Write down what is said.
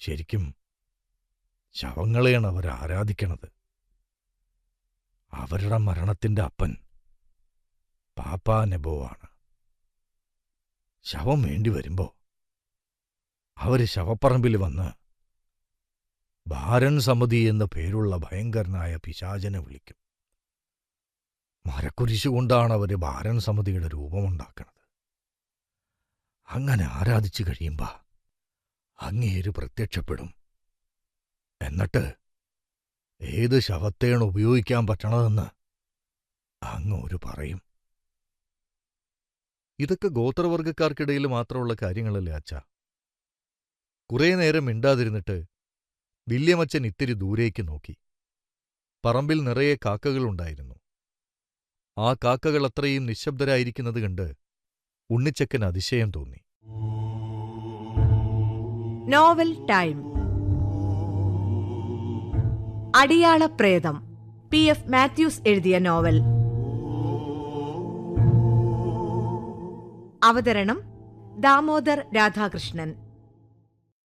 ശരിക്കും ശവങ്ങളെയാണ് അവർ ആരാധിക്കണത് അവരുടെ മരണത്തിന്റെ അപ്പൻ പാപ്പാ നെബോ ആണ് ശവം വേണ്ടി വരുമ്പോ അവര് ശവപ്പറമ്പിൽ വന്ന് ഭാരൻ സമിതി എന്ന പേരുള്ള ഭയങ്കരനായ പിശാചനെ വിളിക്കും മരക്കുരിശ് കൊണ്ടാണ് അവര് ഭാരൻ സമിതിയുടെ രൂപമുണ്ടാക്കുന്നത് അങ്ങനെ ആരാധിച്ചു കഴിയുമ്പോ അങ്ങേര് പ്രത്യക്ഷപ്പെടും എന്നിട്ട് ഏത് ശവത്തെയാണ് ഉപയോഗിക്കാൻ പറ്റണതെന്ന് അങ്ങോര് പറയും ഇതൊക്കെ ഗോത്രവർഗക്കാർക്കിടയിൽ മാത്രമുള്ള കാര്യങ്ങളല്ലേ അച്ഛ കുറേ നേരം മിണ്ടാതിരുന്നിട്ട് വില്യമച്ചൻ ഇത്തിരി ദൂരേക്ക് നോക്കി പറമ്പിൽ നിറയെ കാക്കകളുണ്ടായിരുന്നു ആ കാക്കകൾ അത്രയും നിശബ്ദരായിരിക്കുന്നത് കണ്ട് ഉണ്ണിച്ചക്കൻ അതിശയം തോന്നി നോവൽ ടൈം അടിയാള പ്രേതം പി എഫ് മാത്യൂസ് എഴുതിയ നോവൽ അവതരണം ദാമോദർ രാധാകൃഷ്ണൻ